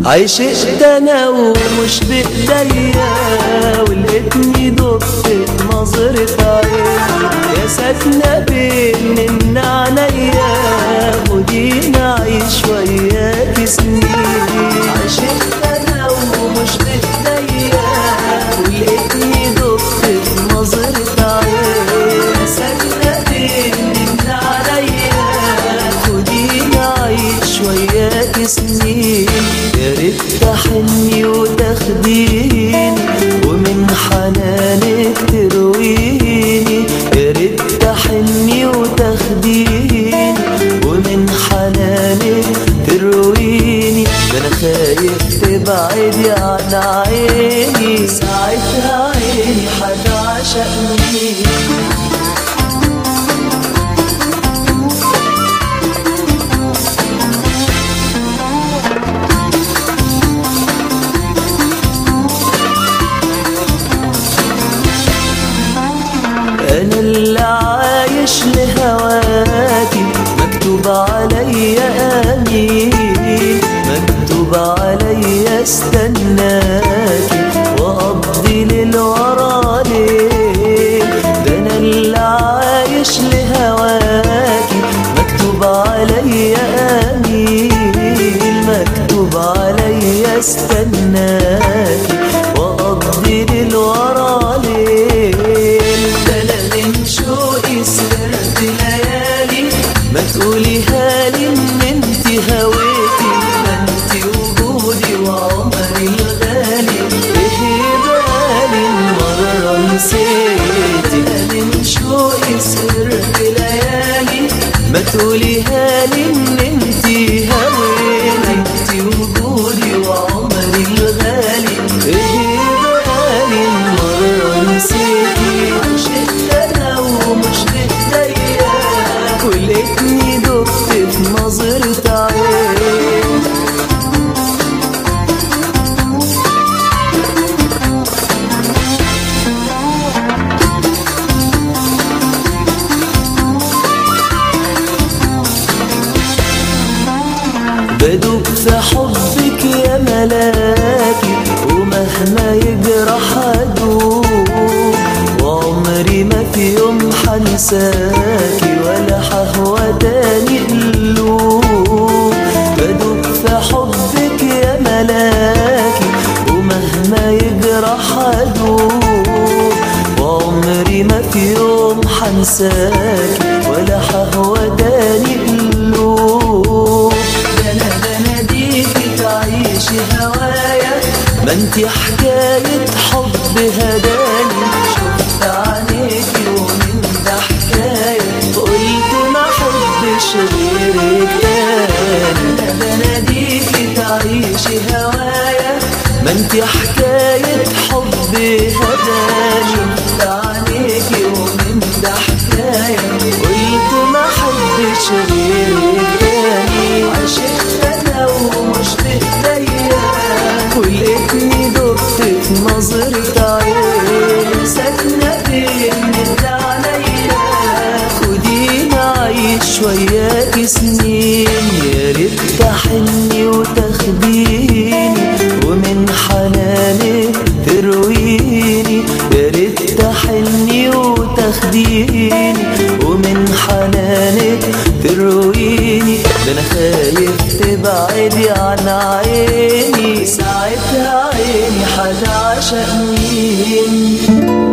عشقت انا ومش بايديا ولقيتني دقت نظرة عين يا ساكنة بين من عينيا خدينا عيش وياك سنين عشقت انا ومش بايديا ولقيتني دقت نظرة عين يا ساكنة بين من عليا خدينا عيش وياك سنين يا ريت تحني وتاخديني ومن حنانك ترويني يا ريت تحني وتاخديني ومن حنانك ترويني ده انا خايف تبعدي عن عيني ساعتها عيني هتعشقني انا اللي عايش لهواكي مكتوب عليا امين مكتوب عليا استناكي واقضي ليل ورا ليل ده انا اللي عايش لهواكي مكتوب عليا امين مكتوب عليا استناكي واقضي ليل ورا ليل ده انا من شوقي سهرت ليالي ما تقوليها لي ان انت هويتي ما انت وجودي وعمري الغالي ايه بالي مرة نسيتي انا من شوقي سهرت ليالي ما تقوليها لي ان انت هويتي انت وجودي وعمري الغالي ايه بالي مرة نسيتي عشقت انا ومش بايديا ولقيتني دقت في نظرة عين بدوب في حبك يا ملاكي ومهما يجرح ادوب وعمري ما في يوم حنساكي ولا حهوى تاني قلوب بدوب في حبك يا ملاكي ومهما يجرح ادوب وعمري ما في يوم حنساكي ولا حهوى تاني قلوب ده انا بناديكي تعيشي هوايا ما انتي حكاية حب هداني شفت عينيكي ومن ده حكاية قلت ما حبش غيرك تاني ده انا بناديكي تعيشي هوايا ما انتي حكاية حب هداني شفت عينيكي ومن ده حكاية قلت ما حبش غيرك تاني عشقت انا ومش بايديا ولقيتني دقت في نظرة عين ساكنة بين عليا خدينا عيش وياكي سنين يا ريت تحني وتاخديني ومن حنانك ترويني يا ريت تحني وتاخديني ومن حنانك ترويني ده انا خايف تبعدي عن عيني ساعتها عيني هتعشق مين